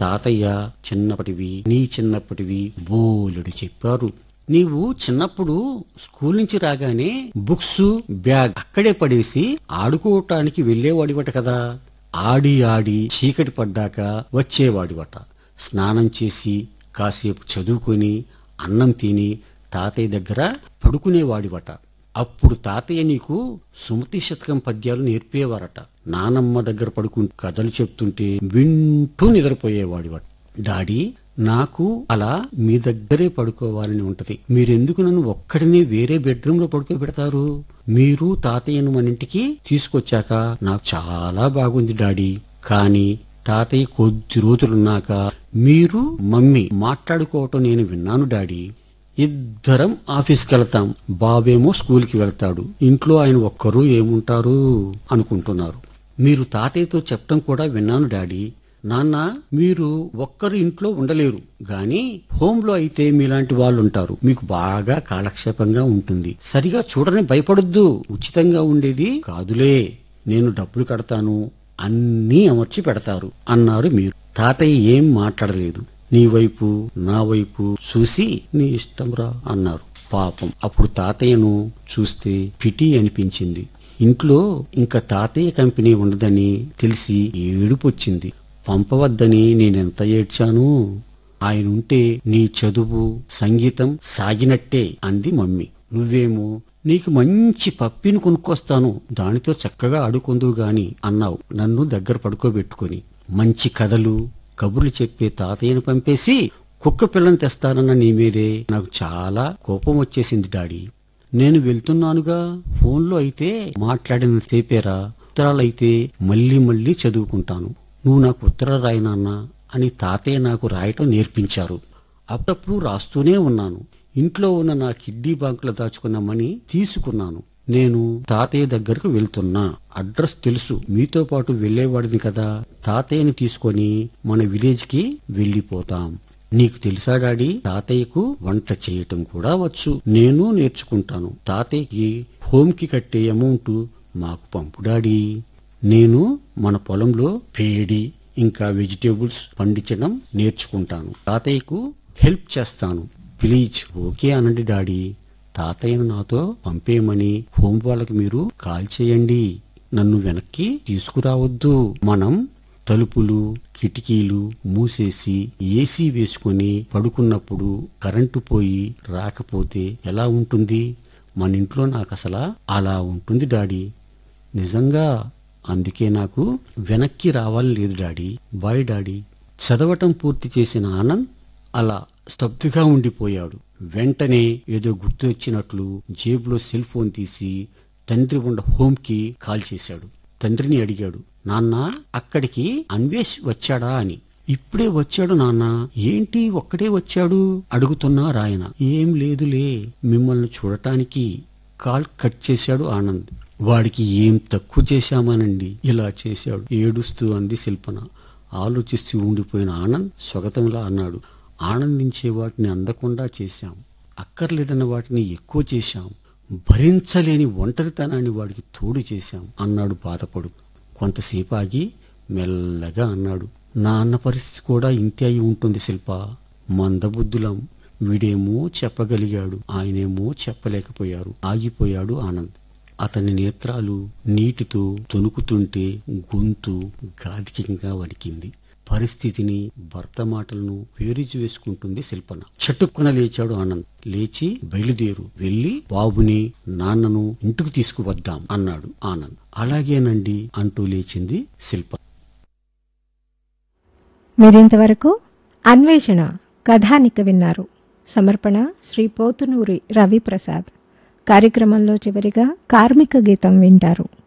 తాతయ్య చిన్నప్పటివి నీ చిన్నప్పటివి బోలెడు చెప్పారు నీవు చిన్నప్పుడు స్కూల్ నుంచి రాగానే బుక్స్ బ్యాగ్ అక్కడే పడేసి ఆడుకోవటానికి వెళ్లేవాడివట కదా ఆడి ఆడి చీకటి పడ్డాక వచ్చేవాడివట స్నానం చేసి కాసేపు చదువుకొని అన్నం తిని తాతయ్య దగ్గర పడుకునేవాడివట అప్పుడు తాతయ్య నీకు సుమతి శతకం పద్యాలు నేర్పేవారట నానమ్మ దగ్గర పడుకుని కథలు చెప్తుంటే వింటూ నిద్రపోయేవాడివట డాడీ నాకు అలా మీ దగ్గరే పడుకోవాలని ఉంటది మీరెందుకు నన్ను ఒక్కడినే వేరే బెడ్రూమ్ లో పడుకోబెడతారు మీరు తాతయ్యను మన ఇంటికి తీసుకొచ్చాక నాకు చాలా బాగుంది డాడీ కానీ తాతయ్య కొద్ది రోజులున్నాక మీరు మమ్మీ మాట్లాడుకోవటం నేను విన్నాను డాడీ ఇద్దరం ఆఫీస్కి వెళ్తాం బాబేమో స్కూల్కి వెళ్తాడు ఇంట్లో ఆయన ఒక్కరు ఏముంటారు అనుకుంటున్నారు మీరు తాతయ్యతో చెప్పటం కూడా విన్నాను డాడీ నాన్న మీరు ఒక్కరు ఇంట్లో ఉండలేరు గాని హోమ్ లో అయితే మీలాంటి వాళ్ళు ఉంటారు మీకు బాగా కాలక్షేపంగా ఉంటుంది సరిగా చూడని భయపడొద్దు ఉచితంగా ఉండేది కాదులే నేను డబ్బులు కడతాను అన్నీ అమర్చి పెడతారు అన్నారు మీరు తాతయ్య ఏం మాట్లాడలేదు నీ వైపు నా వైపు చూసి నీ ఇష్టంరా అన్నారు పాపం అప్పుడు తాతయ్యను చూస్తే పిటి అనిపించింది ఇంట్లో ఇంకా తాతయ్య కంపెనీ ఉండదని తెలిసి ఏడుపొచ్చింది పంపవద్దని నేనెంత ఏడ్చాను ఆయన ఉంటే నీ చదువు సంగీతం సాగినట్టే అంది మమ్మీ నువ్వేమో నీకు మంచి పప్పిని కొనుక్కొస్తాను దానితో చక్కగా ఆడుకుందువు గాని అన్నావు నన్ను దగ్గర పడుకోబెట్టుకుని మంచి కథలు కబుర్లు చెప్పే తాతయ్యను పంపేసి కుక్క పిల్లని తెస్తానన్న నీ మీదే నాకు చాలా కోపం వచ్చేసింది డాడీ నేను వెళ్తున్నానుగా ఫోన్లో అయితే మాట్లాడిన సేపేరా ఉత్తరాలైతే మళ్ళీ మళ్ళీ చదువుకుంటాను నువ్వు నాకు ఉత్తరాలు రాయనాన్నా అని తాతయ్య నాకు రాయటం నేర్పించారు అప్పుడప్పుడు రాస్తూనే ఉన్నాను ఇంట్లో ఉన్న నా కిడ్నీ బ్యాంకులో దాచుకున్న మనీ తీసుకున్నాను నేను తాతయ్య దగ్గరకు వెళ్తున్నా అడ్రస్ తెలుసు మీతో పాటు వెళ్లేవాడిని కదా తాతయ్యని తీసుకొని మన విలేజ్ కి వెళ్లిపోతాం నీకు తెలుసా డాడీ తాతయ్యకు వంట చేయటం కూడా వచ్చు నేను నేర్చుకుంటాను తాతయ్యకి హోమ్ కి కట్టే అమౌంట్ మాకు పంపు డాడీ నేను మన పొలంలో పేడి ఇంకా వెజిటేబుల్స్ పండించడం నేర్చుకుంటాను తాతయ్యకు హెల్ప్ చేస్తాను ప్లీజ్ ఓకే అనండి డాడీ తాతయ్యను నాతో పంపేయమని హోం వాళ్ళకి మీరు కాల్ చేయండి నన్ను వెనక్కి తీసుకురావద్దు మనం తలుపులు కిటికీలు మూసేసి ఏసీ వేసుకుని పడుకున్నప్పుడు కరెంటు పోయి రాకపోతే ఎలా ఉంటుంది మన ఇంట్లో నాకు అసలు అలా ఉంటుంది డాడీ నిజంగా అందుకే నాకు వెనక్కి రావాలి లేదు డాడీ బాయ్ డాడీ చదవటం పూర్తి చేసిన ఆనంద్ అలా స్తబ్దుగా ఉండిపోయాడు వెంటనే ఏదో గుర్తు వచ్చినట్లు జేబులో సెల్ ఫోన్ తీసి తండ్రి ఉన్న హోమ్ కి కాల్ చేశాడు తండ్రిని అడిగాడు నాన్న అక్కడికి అన్వేష్ వచ్చాడా అని ఇప్పుడే వచ్చాడు నాన్న ఏంటి ఒక్కడే వచ్చాడు అడుగుతున్నా రాయన ఏం లేదులే మిమ్మల్ని చూడటానికి కాల్ కట్ చేశాడు ఆనంద్ వాడికి ఏం తక్కువ చేశామానండి ఇలా చేశాడు ఏడుస్తూ అంది శిల్పన ఆలోచిస్తూ ఉండిపోయిన ఆనంద్ స్వగతంలా అన్నాడు ఆనందించే వాటిని అందకుండా చేశాం అక్కర్లేదన్న వాటిని ఎక్కువ చేశాం భరించలేని ఒంటరితనాన్ని వాడికి తోడు చేశాం అన్నాడు బాధపడు కొంతసేపు ఆగి మెల్లగా అన్నాడు నా అన్న పరిస్థితి కూడా ఇంతే అయి ఉంటుంది శిల్ప మందబుద్ధులం వీడేమో చెప్పగలిగాడు ఆయనేమో చెప్పలేకపోయారు ఆగిపోయాడు ఆనంద్ అతని నేత్రాలు నీటితో తొణుకుతుంటే గొంతు గాధికంగా వణికింది పరిస్థితిని భర్త మాటలను పేరుచి వేసుకుంటుంది శిల్పన చటుక్కున లేచాడు ఆనంద్ లేచి బయలుదేరు వెళ్లి బాబుని నాన్నను ఇంటికి తీసుకువద్దాం అన్నాడు ఆనంద్ అలాగేనండి అంటూ లేచింది శిల్ప మీరింతవరకు అన్వేషణ కథానిక విన్నారు సమర్పణ శ్రీ పోతునూరి రవిప్రసాద్ కార్యక్రమంలో చివరిగా కార్మిక గీతం వింటారు